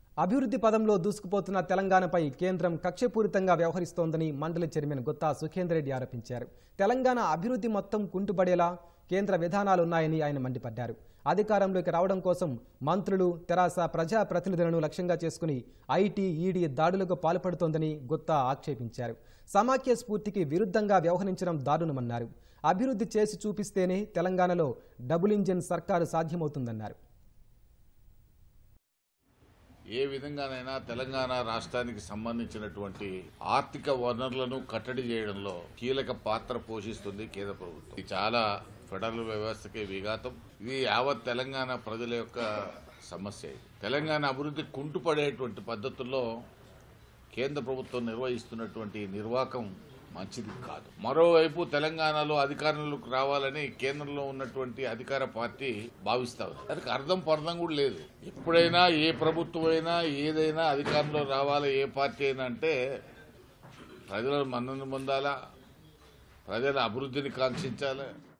అభివృద్ధి పదంలో దూసుకుపోతున్న తెలంగాణపై కేంద్రం కక్షపూరితంగా వ్యవహరిస్తోందని మండలి చైర్మన్ గుత్తా సుఖేందర్ రెడ్డి ఆరోపించారు తెలంగాణ అభివృద్ధి మొత్తం కుంటుపడేలా కేంద్ర విధానాలున్నాయని ఆయన మండిపడ్డారు అధికారంలోకి రావడం కోసం మంత్రులు తెరాస ప్రజా ప్రతినిధులను లక్ష్యంగా చేసుకుని ఐటీ ఈడీ దాడులకు పాల్పడుతోందని గుత్తా ఆక్షేపించారు సమాఖ్య స్ఫూర్తికి విరుద్ధంగా వ్యవహరించడం దారుణమన్నారు అభివృద్ధి చేసి చూపిస్తేనే తెలంగాణలో డబుల్ ఇంజిన్ సర్కారు సాధ్యమవుతుందన్నారు ఏ విధంగానైనా తెలంగాణ రాష్ట్రానికి సంబంధించినటువంటి ఆర్థిక వనరులను కట్టడి చేయడంలో కీలక పాత్ర పోషిస్తుంది కేంద్ర ప్రభుత్వం ఇది చాలా ఫెడరల్ వ్యవస్థకే విఘాతం ఇది యావత్ తెలంగాణ ప్రజల యొక్క సమస్య ఇది. తెలంగాణ అభివృద్ధి కుంటుపడేటువంటి పద్ధతుల్లో కేంద్ర ప్రభుత్వం నిర్వహిస్తున్నటువంటి నిర్వాహకం మంచిది కాదు మరోవైపు తెలంగాణలో అధికారంలోకి రావాలని కేంద్రంలో ఉన్నటువంటి అధికార పార్టీ భావిస్తా ఉంది దానికి అర్థం పర్థం కూడా లేదు ఎప్పుడైనా ఏ ప్రభుత్వం అయినా ఏదైనా అధికారంలో రావాలి ఏ పార్టీ అయినా అంటే ప్రజల మన్నను పొందాలా ప్రజల అభివృద్ధిని కాంక్షించాలి